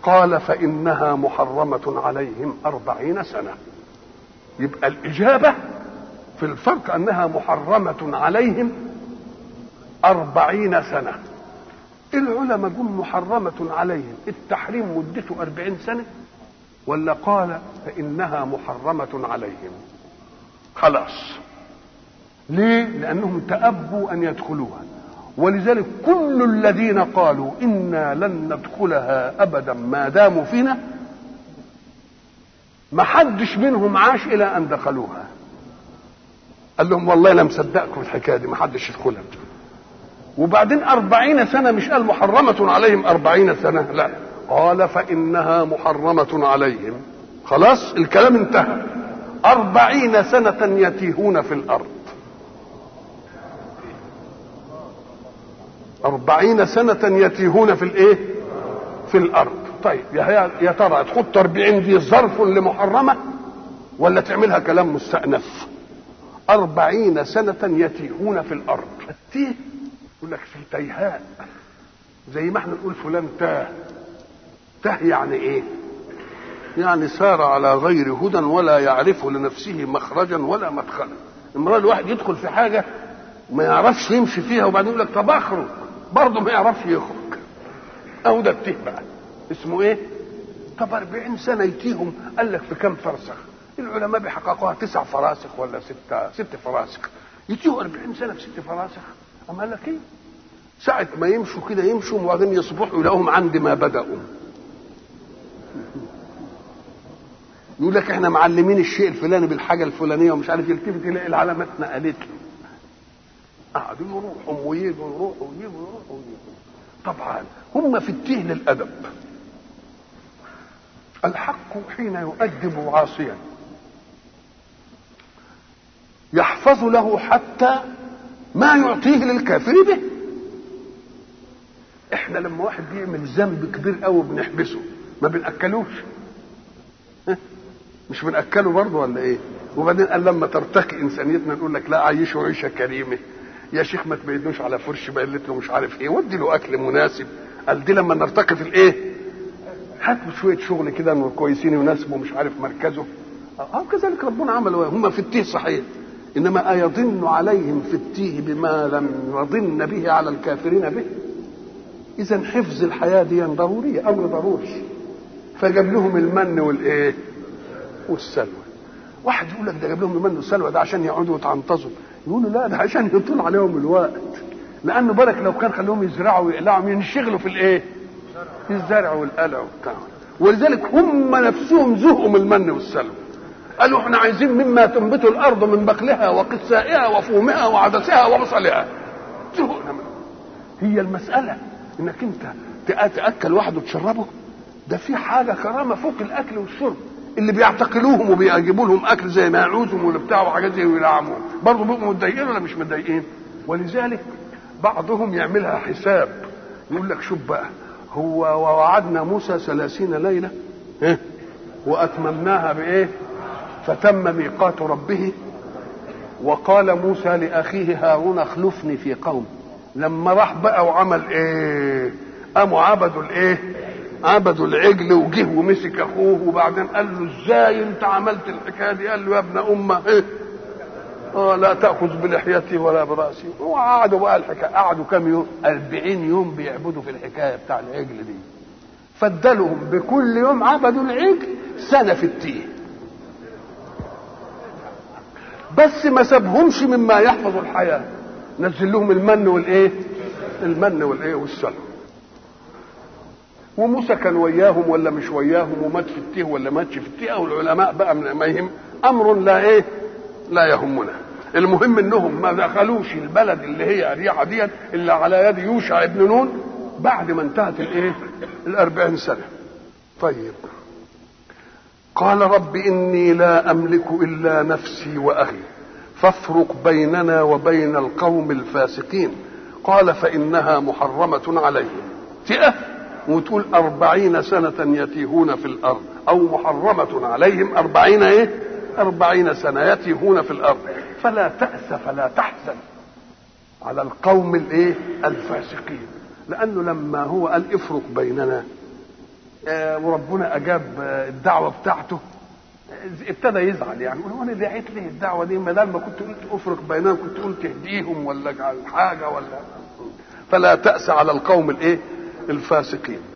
قال فإنها محرمة عليهم أربعين سنة يبقى الإجابة في الفرق أنها محرمة عليهم أربعين سنة العلماء جم محرمة عليهم التحريم مدته أربعين سنة ولا قال فإنها محرمة عليهم خلاص ليه لأنهم تأبوا أن يدخلوها ولذلك كل الذين قالوا إنا لن ندخلها أبدا ما داموا فينا ما حدش منهم عاش إلى أن دخلوها قال لهم والله لا مصدقكم الحكاية دي ما حدش يدخلها وبعدين أربعين سنة مش قال محرمة عليهم أربعين سنة لا قال فإنها محرمة عليهم خلاص الكلام انتهى أربعين سنة يتيهون في الأرض أربعين سنة يتيهون في الإيه في الأرض طيب يا يا ترى تحط أربعين دي ظرف لمحرمة ولا تعملها كلام مستأنف أربعين سنة يتيهون في الأرض التيه يقول لك في تيهاء زي ما احنا نقول فلان تاه تاه يعني ايه يعني سار على غير هدى ولا يعرف لنفسه مخرجا ولا مدخلا امرأة الواحد يدخل في حاجة ما يعرفش يمشي فيها وبعدين يقول لك طب اخرج برضه ما يعرفش يخرج اهو ده التيه بقى اسمه ايه طب 40 سنة يتيهم قال لك في كم فرسخ العلماء بيحققوها تسع فراسخ ولا ستة ست فراسخ يتيهوا 40 سنة في ست فراسخ أما قال لك ايه ساعة ما يمشوا كده يمشوا وبعدين يصبحوا يلاقوهم عند ما بدأوا يقول لك احنا معلمين الشيء الفلاني بالحاجة الفلانية ومش عارف يلتفت يلاقي العلامات نقلت له قعدوا يروحوا ويجوا يروحوا ويجوا يروحوا ويجوا طبعا هم في التيه للأدب الحق حين يؤدب عاصيا يحفظ له حتى ما يعطيه للكافر به احنا لما واحد بيعمل ذنب كبير قوي بنحبسه ما بنأكلوش مش بنأكله برضه ولا ايه وبعدين قال لما ترتقي انسانيتنا نقول لك لا عيشه عيشه كريمه يا شيخ ما تبيدوش على فرش بقلت له مش عارف ايه ودي له اكل مناسب قال دي لما نرتقي في الايه هات له شويه شغل كده انه كويسين يناسبوا مش عارف مركزه اه كذلك ربنا عمل هم في التيه صحيح انما ايظن عليهم في التيه بما لم يظن به على الكافرين به اذا حفظ الحياه دي ضروريه امر ضروري فجاب لهم المن والايه والسلوى واحد يقول لك ده جاب لهم المن والسلوى ده عشان يقعدوا يتعنطزوا يقولوا لا ده عشان يطول عليهم الوقت لانه بالك لو كان خلوهم يزرعوا ويقلعوا ينشغلوا في الايه في الزرع والقلع وبتاع ولذلك هم نفسهم زهقوا من المن والسلوى قالوا احنا عايزين مما تنبت الارض من بقلها وقثائها وفومها وعدسها وبصلها زهقنا هي المساله انك انت تاكل واحد وتشربه ده في حاجه كرامه فوق الاكل والشرب اللي بيعتقلوهم وبيجيبوا لهم اكل زي ما يعوزهم ولا بتاع وحاجات زي ويلعموهم برضه بيبقوا متضايقين ولا مش متضايقين ولذلك بعضهم يعملها حساب يقول لك شوف بقى هو ووعدنا موسى ثلاثين ليلة إيه؟ وأتممناها بإيه فتم ميقات ربه وقال موسى لأخيه هارون اخلفني في قوم لما راح بقى وعمل إيه قاموا عبدوا الإيه عبدوا العجل وجه ومسك اخوه وبعدين قال له ازاي انت عملت الحكايه دي قال له يا ابن امه ايه اه لا تاخذ بلحيتي ولا براسي وقعدوا بقى الحكايه قعدوا كام يوم 40 يوم بيعبدوا في الحكايه بتاع العجل دي فدلهم بكل يوم عبدوا العجل سنه في التيه بس ما سابهمش مما يحفظ الحياه نزل لهم المن والايه المن والايه والسلوى وموسى كان وياهم ولا مش وياهم ومات في التيه ولا ماتش في التيه او العلماء بقى ما يهم امر لا ايه لا يهمنا المهم انهم ما دخلوش البلد اللي هي اريحه دي الا على يد يوشع ابن نون بعد ما انتهت الايه الاربعين سنه طيب قال رب اني لا املك الا نفسي واخي فافرق بيننا وبين القوم الفاسقين قال فانها محرمه عليهم تئه وتقول أربعين سنة يتيهون في الأرض أو محرمة عليهم أربعين إيه أربعين سنة يتيهون في الأرض فلا تأس فلا تحزن على القوم الإيه الفاسقين لأنه لما هو قال افرق بيننا آه وربنا اجاب آه الدعوه بتاعته آه ابتدى يزعل يعني هو انا دعيت ليه الدعوه دي ما دام ما كنت قلت افرق بينهم كنت قلت اهديهم ولا حاجه ولا فلا تأس على القوم الايه الفاسقين